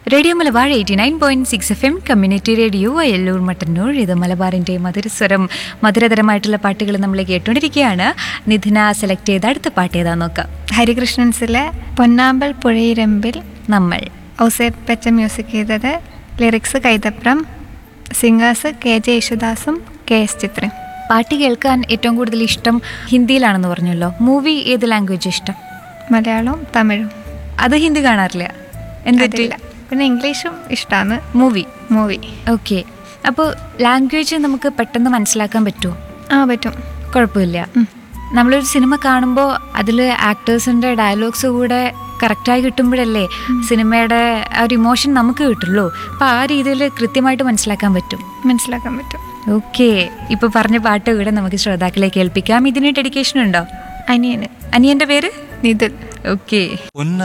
Radio Malabar eighty nine point six F M community radio Ayallur Mattannur ഇത് മലബാറിൻ്റെ മധുരസ്വരം മധുരതരമായിട്ടുള്ള പാട്ടുകൾ നമ്മൾ കേട്ടുകൊണ്ടിരിക്കുകയാണ് നിധിന സെലക്ട് ചെയ്ത അടുത്ത പാട്ട് ഏതാ നോക്കാം ഹരികൃഷ്ണൻസിലെ പൊന്നാമ്പൽ പുഴയിരമ്പിൽ നമ്മൾ ഔസേപ്പച്ച മ്യൂസിക് ചെയ്തത് lyrics Kaithapram singers K J യേശുദാസും കെ എസ് ചിത്രയും പാട്ട് കേൾക്കാൻ ഏറ്റവും കൂടുതൽ ഇഷ്ടം ഹിന്ദിയിലാണെന്ന് പറഞ്ഞല്ലോ മൂവി ഏത് ലാംഗ്വേജ് ഇഷ്ടം മലയാളവും തമിഴും അത് ഹിന്ദി കാണാറില്ല എന്തിട്ട് അതില്ല പിന്നെ ഇംഗ്ലീഷും ഇഷ്ടമാണ് മൂവി മൂവി ഓക്കെ അപ്പോൾ ലാംഗ്വേജ് നമുക്ക് പെട്ടെന്ന് മനസ്സിലാക്കാൻ പറ്റുമോ ആ പറ്റും കുഴപ്പമില്ല ഉം. നമ്മളൊരു സിനിമ കാണുമ്പോൾ അതിൽ ആക്ടേഴ്സിൻ്റെ ഡയലോഗ്സ് കൂടെ കറക്റ്റായി കിട്ടുമ്പോഴല്ലേ സിനിമയുടെ ആ ഒരു ഇമോഷൻ നമുക്ക് കിട്ടുള്ളൂ അപ്പോൾ ആ രീതിയിൽ കൃത്യമായിട്ട് മനസ്സിലാക്കാൻ പറ്റും മനസ്സിലാക്കാൻ പറ്റും ഓക്കെ ഇപ്പോൾ പറഞ്ഞ പാട്ട് കൂടെ നമുക്ക് ശ്രോതാക്കളെ കേൾപ്പിക്കാം ഇതിന് ഡെഡിക്കേഷൻ ഉണ്ടോ അനിയന് അനിയൻ്റെ പേര് നിതുൽ ഓക്കെ